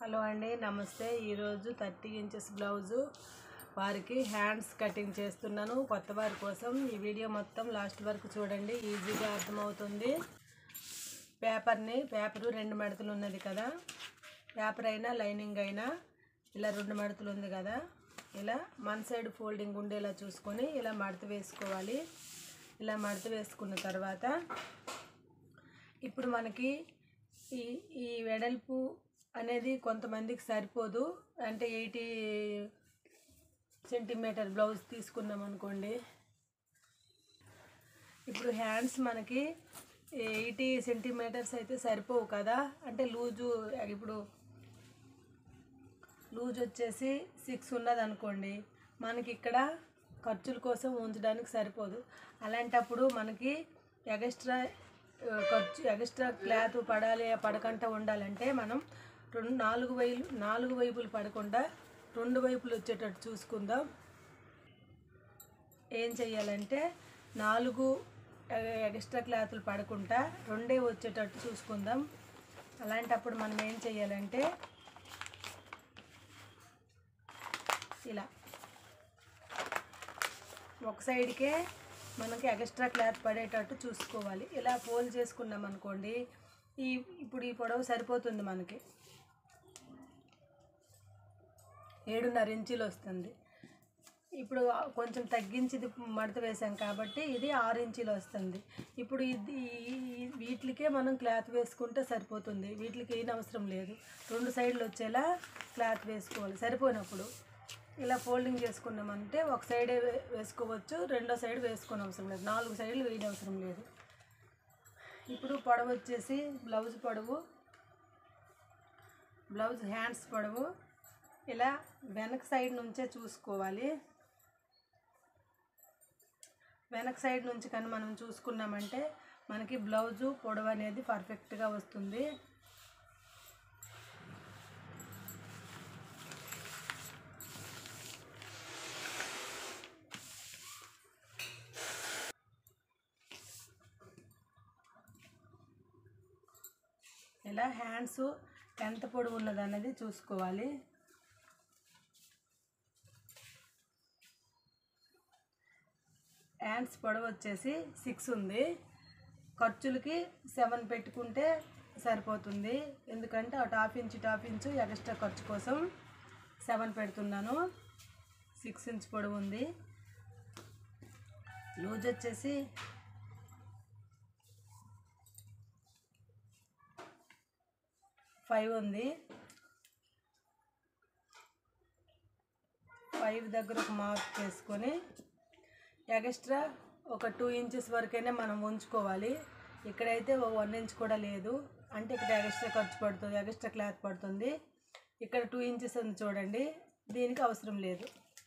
hello అండి నమస్తే ఈరోజు థర్టీ ఇంచెస్ బ్లౌజు వారికి హ్యాండ్స్ కటింగ్ చేస్తున్నాను కొత్త వారి కోసం ఈ వీడియో మొత్తం లాస్ట్ వరకు చూడండి ఈజీగా అర్థమవుతుంది పేపర్ని పేపరు రెండు మడతలు ఉన్నది కదా పేపర్ అయినా లైనింగ్ అయినా ఇలా రెండు మడతలు ఉంది కదా ఇలా వన్ సైడ్ ఫోల్డింగ్ ఉండేలా చూసుకొని ఇలా మడత వేసుకోవాలి ఇలా మడత వేసుకున్న తర్వాత ఇప్పుడు మనకి ఈ ఈ వెడల్పు అనేది కొంతమందికి సరిపోదు అంటే ఎయిటీ సెంటీమీటర్ బ్లౌజ్ తీసుకున్నాం అనుకోండి ఇప్పుడు హ్యాండ్స్ మనకి ఎయిటీ సెంటీమీటర్స్ అయితే సరిపోవు కదా అంటే లూజు ఇప్పుడు లూజ్ వచ్చేసి సిక్స్ ఉన్నది అనుకోండి మనకి ఇక్కడ ఖర్చుల కోసం ఉంచడానికి సరిపోదు అలాంటప్పుడు మనకి ఎగస్ట్రా ఆ, ఖర్చు ఎగస్ట్రా క్లాత్ పడాలి పడకుండా ఉండాలంటే మనం రెండు నాలుగు వైపు నాలుగు వైపులు పడకుండా రెండు వైపులు వచ్చేటట్టు చూసుకుందాం ఏం చెయ్యాలంటే నాలుగు ఎ- ఎక్స్ట్రా క్లాతులు పడకుండా రెండే వచ్చేటట్టు చూసుకుందాం అలాంటప్పుడు మనం ఏం చెయ్యాలంటే ఇలా ఒక సైడ్కే మనకి ఎక్స్ట్రా క్లాత్ పడేటట్టు చూసుకోవాలి ఇలా ఫోల్డ్ చేసుకున్నాం అనుకోండి ఈ ఇప్పుడు ఈ పొడవు సరిపోతుంది మనకి ఏడున్నర ఇంచులు వస్తుంది ఇప్పుడు కొంచెం తగ్గించి ఇది మడత వేసాం కాబట్టి ఇది ఆరు ఇంచులు వస్తుంది ఇప్పుడు ఇది ఈ- వీటికే మనం క్లాత్ వేసుకుంటే సరిపోతుంది వీటికి ఏం అవసరం లేదు రెండు సైడ్లు వచ్చేలా క్లాత్ వేసుకోవాలి సరిపోయినప్పుడు ఇలా ఫోల్డింగ్ చేసుకున్నామంటే ఒక సైడే వే- వేసుకోవచ్చు రెండో సైడ్ వేసుకోని అవసరం లేదు నాలుగు సైడ్లు వేయని అవసరం లేదు ఇప్పుడు పొడవు వచ్చేసి బ్లౌజ్ పొడవు బ్లౌజ్ హ్యాండ్స్ పొడవు ఇలా వెనక సైడ్ నుంచే చూసుకోవాలి వెనక సైడ్ నుంచి కానీ మనం చూసుకున్నామంటే మనకి బ్లౌజు పొడవు అనేది పర్ఫెక్ట్గా వస్తుంది ఇలా హ్యాండ్స్ ఎంత పొడవు ఉన్నది అనేది చూసుకోవాలి హ్యాండ్స్ పొడవు వచ్చేసి సిక్స్ ఉంది ఖర్చులకి సెవెన్ పెట్టుకుంటే సరిపోతుంది ఎందుకంటే అటు half inch half inch extra ఖర్చు కోసం సెవెన్ పెడుతున్నాను సిక్స్ ఇంచ్ పొడవు ఉంది లూజ్ వచ్చేసి ఫైవ్ ఉంది ఫైవ్ దగ్గర ఒక మార్క్ చేసుకొని ఎక్స్ట్రా ఒక టూ ఇంచెస్ వరకైనా మనం ఉంచుకోవాలి ఇక్కడైతే వన్ ఇంచ్ కూడా లేదు అంటే ఇక్కడ ఎక్స్ట్రా ఖర్చు పడుతుంది ఎక్స్ట్రా క్లాత్ పడుతుంది ఇక్కడ టూ ఇంచెస్ ఉంది చూడండి దీనికి అవసరం లేదు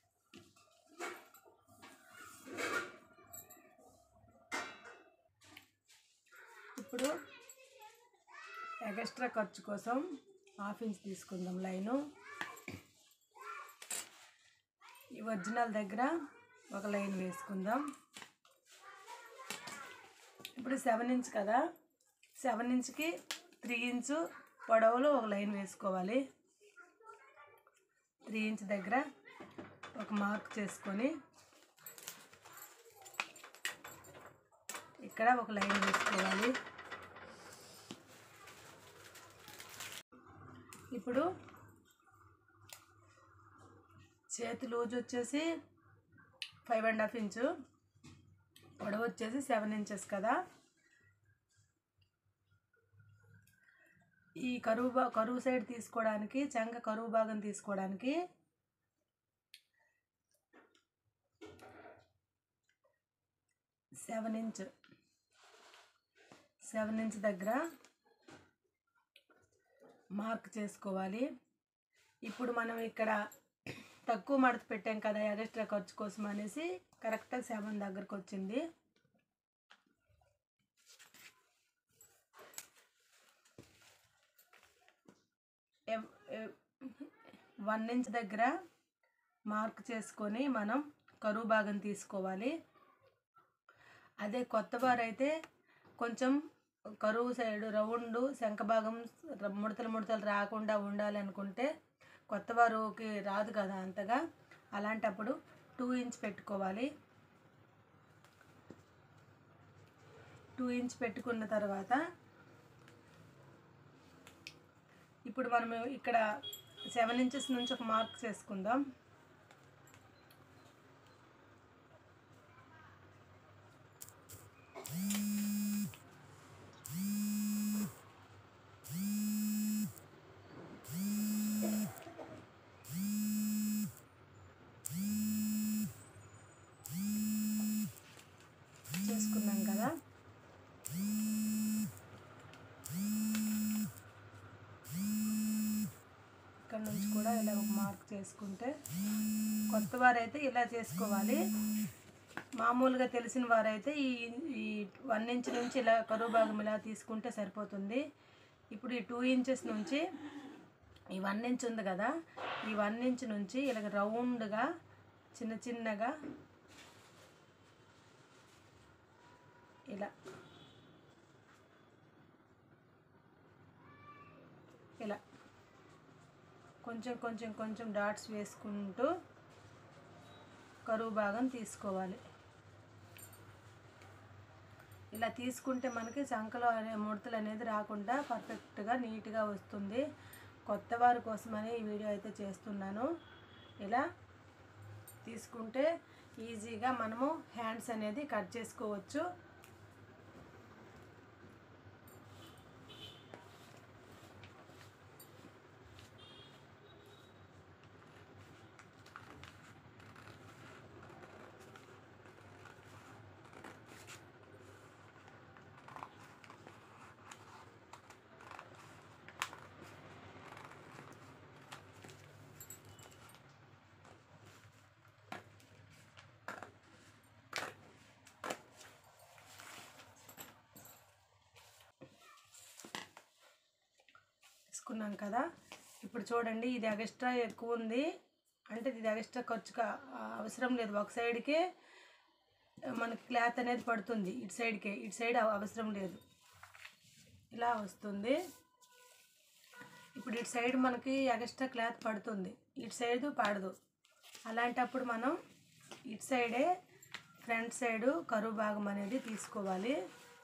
ఇప్పుడు ఎక్స్ట్రా ఖర్చు కోసం హాఫ్ ఇంచ్ తీసుకుందాం లైను ఈ ఒరిజినల్ దగ్గర ఒక లైన్ వేసుకుందాం ఇప్పుడు సెవెన్ ఇంచ్ కదా సెవెన్ ఇంచ్కి త్రీ ఇంచు పొడవులో ఒక లైన్ వేసుకోవాలి త్రీ ఇంచ్ దగ్గర ఒక మార్క్ చేసుకొని ఇక్కడ ఒక లైన్ వేసుకోవాలి ఇప్పుడు చేతి లూజ్ వచ్చేసి ఫైవ్ అండ్ హాఫ్ ఇంచు పొడవు వచ్చేసి సెవెన్ ఇంచెస్ కదా ఈ కరువు బా కరువు సైడ్ తీసుకోవడానికి చంక కరువు భాగం తీసుకోవడానికి సెవెన్ ఇంచ్ సెవెన్ ఇంచ్ దగ్గర మార్క్ చేసుకోవాలి ఇప్పుడు మనం ఇక్కడ తక్కువ మడత పెట్టాం కదా ఎక్స్ట్రా ఖర్చు కోసం అనేసి కరెక్ట్గా సెవెన్ దగ్గరకు వచ్చింది వన్ ఇంచ్ దగ్గర మార్క్ చేసుకొని మనం కరువు భాగం తీసుకోవాలి అదే కొత్త వారు అయితే కొంచెం కరువు సైడ్ రౌండ్ శంఖ భాగం ర- ముడతలు ముడతలు రాకుండా ఉండాలి అనుకుంటే కొత్త వారుకి రాదు కదా అంతగా అలాంటప్పుడు టూ ఇంచ్ పెట్టుకోవాలి టూ ఇంచ్ పెట్టుకున్న తర్వాత ఇప్పుడు మనం ఇక్కడ సెవెన్ ఇంచెస్ నుంచి ఒక మార్క్ చేసుకుందాం చేసుకున్నాం కదా ఇక్కడ నుంచి కూడా ఇలా ఒక మార్క్ చేసుకుంటే కొత్త వారైతే ఇలా చేసుకోవాలి మామూలుగా తెలిసిన వారైతే ఈ ఈ వన్ ఇంచ్ నుంచి ఇలా కరువు భాగం ఇలా తీసుకుంటే సరిపోతుంది ఇప్పుడు ఈ టూ ఇంచెస్ నుంచి ఈ వన్ ఇంచ్ ఉంది కదా ఈ వన్ ఇంచ్ నుంచి ఇలా రౌండ్గా చిన్న చిన్నగా ఇలా ఇలా కొంచెం కొంచెం కొంచెం డాట్స్ వేసుకుంటూ కరువు భాగం తీసుకోవాలి ఇలా తీసుకుంటే మనకి చంకలో అనే ముడతలు అనేది రాకుండా పర్ఫెక్ట్గా నీట్గా వస్తుంది కొత్త వారి కోసమని ఈ వీడియో అయితే చేస్తున్నాను ఇలా తీసుకుంటే ఈజీగా మనము హ్యాండ్స్ అనేది కట్ చేసుకోవచ్చు తీసుకున్నాం కదా ఇప్పుడు చూడండి ఇది ఎక్స్ట్రా ఎక్కువ ఉంది అంటే ఇది ఎక్స్ట్రా ఖర్చు కా- అవసరం లేదు ఒక సైడ్కే మనకి క్లాత్ అనేది పడుతుంది ఇటు సైడ్కే ఇటు సైడ్ అవ- అవసరం లేదు ఇలా వస్తుంది ఇప్పుడు ఇటు సైడ్ మనకి ఎక్స్ట్రా క్లాత్ పడుతుంది ఇటు సైడ్ పడదు అలాంటప్పుడు మనం ఇటు సైడే ఫ్రంట్ సైడు కరువు భాగం అనేది తీసుకోవాలి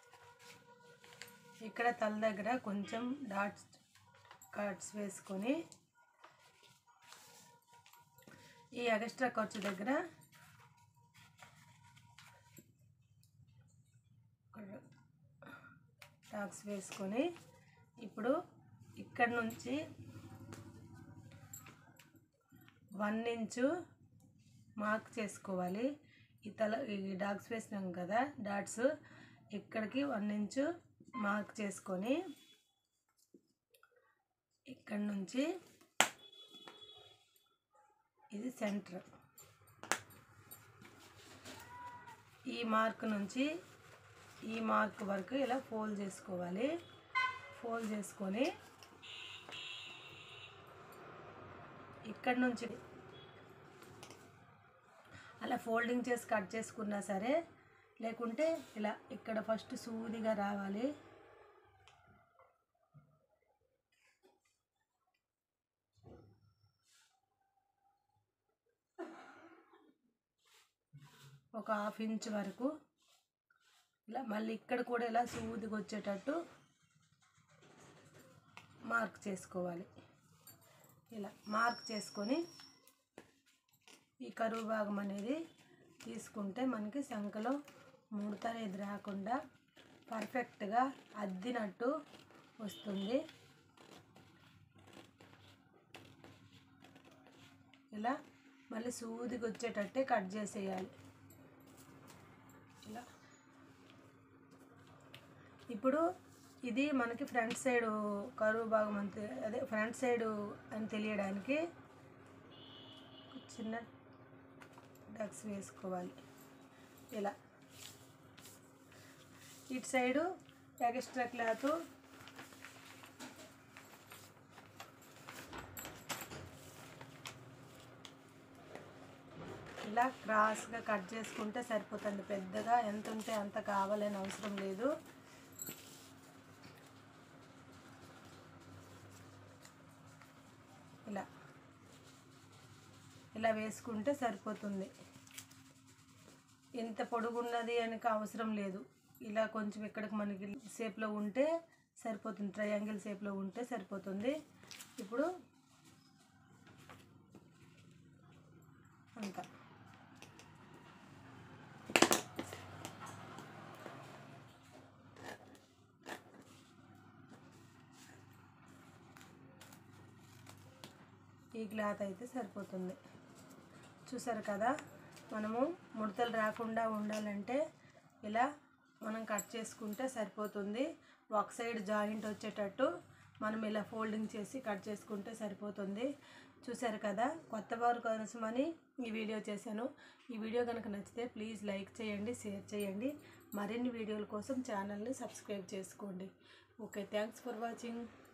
ఇక్కడ తల దగ్గర కొంచెం డాట్స్ కట్స్ వేసుకొని ఈ ఎక్స్ట్రా ఖర్చు దగ్గర డాట్స్ వేసుకొని ఇప్పుడు ఇక్కడ నుంచి వన్ ఇంచు మార్క్ చేసుకోవాలి ఈ తల ఈ డాగ్స్ వేసినాం కదా డాట్స్ ఇక్కడికి వన్ ఇంచు మార్క్ చేసుకొని ఇక్కడ నుంచి ఇది సెంటర్ ఈ మార్క్ నుంచి ఈ మార్క్ వరకు ఇలా ఫోల్డ్ చేసుకోవాలి ఫోల్డ్ చేసుకొని ఇక్కడ నుంచి అలా ఫోల్డింగ్ చేసి కట్ చేసుకున్నా సరే లేకుంటే ఇలా ఇక్కడ ఫస్ట్ సూదిగా రావాలి ఒక హాఫ్ ఇంచ్ వరకు ఇలా మళ్ళీ ఇక్కడ కూడా ఇలా సూదిగా వచ్చేటట్టు మార్క్ చేసుకోవాలి ఇలా మార్క్ చేసుకొని ఈ కరువు భాగం అనేది తీసుకుంటే మనకి సంఖలో ముడత అనేది రాకుండా పర్ఫెక్ట్గా అద్దినట్టు వస్తుంది ఇలా మళ్ళీ సూదికి వచ్చేటట్టే కట్ చేసేయాలి ఇలా ఇప్పుడు ఇది మనకి ఫ్రంట్ సైడ్ కరువు భాగం అంతే అదే ఫ్రంట్ సైడ్ అని తెలియడానికి చిన్న డక్స్ వేసుకోవాలి ఇలా ఇటు సైడు ఎక్స్ట్రా క్లాత్ ఇలా క్రాస్గా కట్ చేసుకుంటే సరిపోతుంది పెద్దగా ఎంత ఉంటే అంత కావాలని అవసరం లేదు ఇలా ఇలా వేసుకుంటే సరిపోతుంది ఎంత పొడుగున్నది అని అవసరం లేదు ఇలా కొంచెం ఇక్కడికి మనకి షేప్లో ఉంటే సరిపోతుంది ట్రయాంగిల్ షేప్లో ఉంటే సరిపోతుంది ఇప్పుడు అంత ఈ క్లాత్ అయితే సరిపోతుంది చూసారు కదా మనము ముడతలు రాకుండా ఉండాలంటే ఇలా మనం కట్ చేసుకుంటే సరిపోతుంది ఒక సైడ్ జాయింట్ వచ్చేటట్టు మనం ఇలా ఫోల్డింగ్ చేసి కట్ చేసుకుంటే సరిపోతుంది చూసారు కదా కొత్త వారి కోసమని ఈ వీడియో చేశాను ఈ వీడియో కనుక నచ్చితే ప్లీజ్ లైక్ చేయండి షేర్ చేయండి మరిన్ని వీడియోల కోసం ఛానల్ని సబ్స్క్రైబ్ చేసుకోండి ఓకే థ్యాంక్స్ ఫర్ వాచింగ్